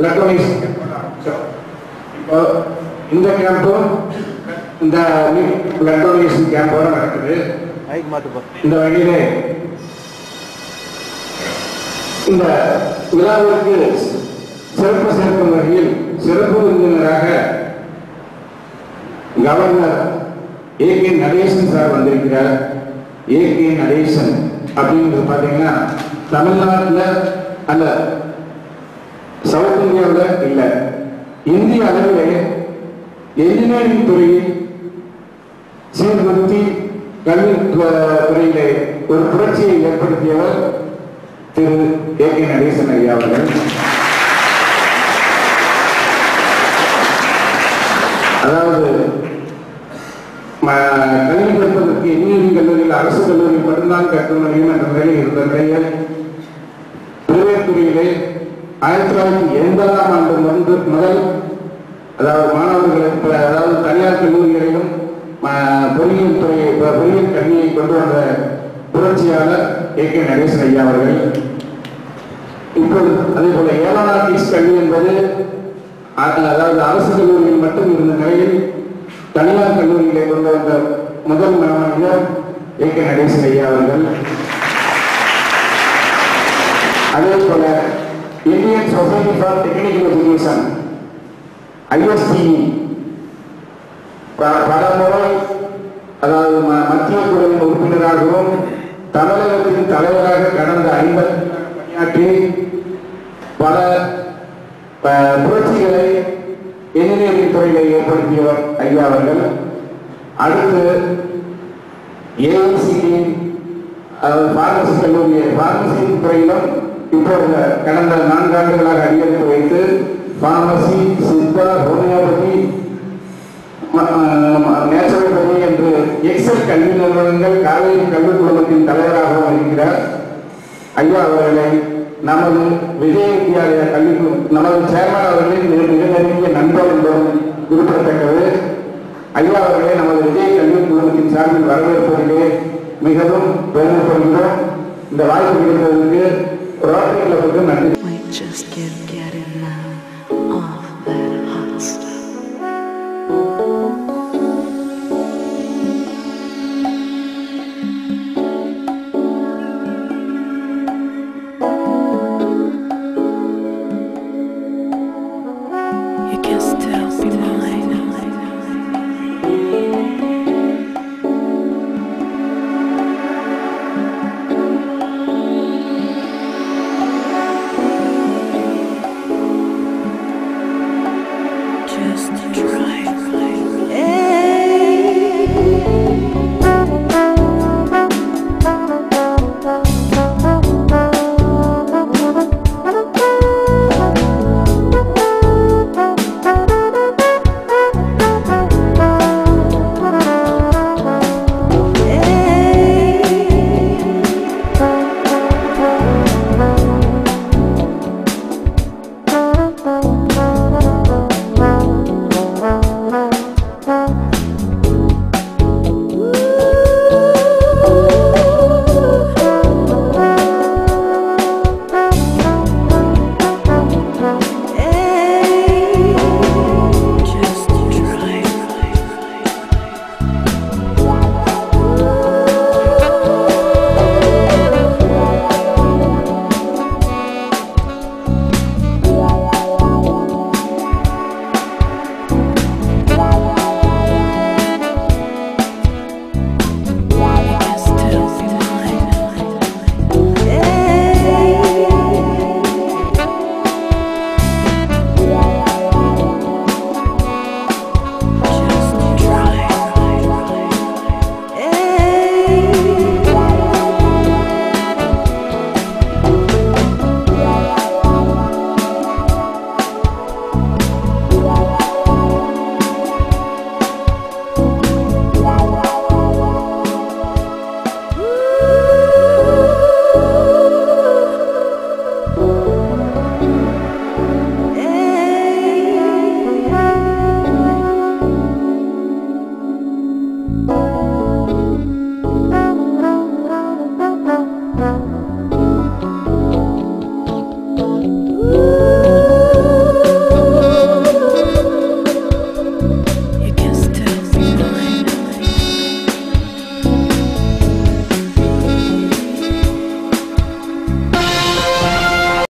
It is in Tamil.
பிளட் டொனேஷன் இப்போ இந்த கேம்பும் இந்த பிளட் டொனேஷன் கேம்போட நடக்குது மைக் மாட்டுப்பா இந்த வகையிலே இந்த விழாவிற்கு சிறப்பு சேர்க்கும் வகையில் சிறப்பு விருந்தினராக governor A K Natesan sir வந்திருக்கிறார் ஏ கே நடேசன் அப்படிங்கிறது பார்த்தீங்கன்னா தமிழ்நாட்டில் அல்ல சவுத் இந்தியாவில் இல்லை இந்திய அளவில் என்ஜினியரிங் துறையில் சீர்திருத்தி கல்வி து- துறையிலே ஒரு புரட்சியை ஏற்படுத்தியவர் திரு ஏ கே நடேசன் ஐயா அவர்கள் அதாவது ம- கல்வி கற்பதற்கு இன்ஜினியரிங் கல்லூரியில் அரசு கல்லூரியில் மட்டும்தான் கற்க முடியும் என்ற நிலையில் இருந்த நிலையில் பிரைவேட் துறையிலே ஆயிரத்தி தொள்ளாயிரத்தி எண்பதாம் ஆண்டு வந்து முதல் அதாவது மாணவர்களுக்கு அதாவது தனியார் கல்லூரிகளிலும் ம- பொறியியல் துறையை பொ- பொறியியல் கல்வியை கொண்டு வந்த புரட்சியாளர் ஏ கே நடேசன் ஐயா அவர்கள் இப்பொழுது அதே போல ஏரோநாட்டிக்ஸ் கல்வி என்பது அ- அதாவது அரசு கல்லூரியில் மட்டும் இருந்த நிலையில் தனியார் கல்லூரிகளை கொண்டு வந்த முதல் மனிதர் ஏ கே நடேசன் ஐயா அவர்கள் அதே போல Indian society for technical education ISTE பல முறை அதாவது ம- மத்திய குழுவின் உறுப்பினராகவும் தமிழகத்தின் தலைவராக கடந்த ஐம்பது பணியாற்றி பல ப- புரட்சிகளை என்ஜினியரிங் துறையில் ஏற்படுத்தியவர் ஐயா அவர்கள் அடுத்து ஏஐசிடி பார்மசி கல்லூரி பார்மசி துறையிலும் இப்போது கடந்த நான்காண்டுகளாக அதிகரித்து வைத்து பார்மசி சித்தா ஹோமியோபதி நேச்சுரோபதி என்று எக்ஸல் கல்வி நிறுவனங்கள் காவேரி கல்வி குழுமத்தின் தலைவராகவும் இருக்கிறார் ஐயா அவர்களை நமது விஜய வித்யாலய கல்வி குழு- நமது சேர்மன் அவர்களின் மிக மிக நெருங்கிய நண்பர் என்பதும் குறிப்பிடத்தக்கது ஐயா அவர்களை நமது விஜய் கல்வி குழுமத்தின் சார்பில் வரவேற்பதிலே மிகவும் பெருமைப்படுகிறோம் இந்த வாய்ப்பு கிடைத்ததற்கு ரோட்டரி கிளப்புக்கு நன்றி We just get getting now off that hot stuff. You can still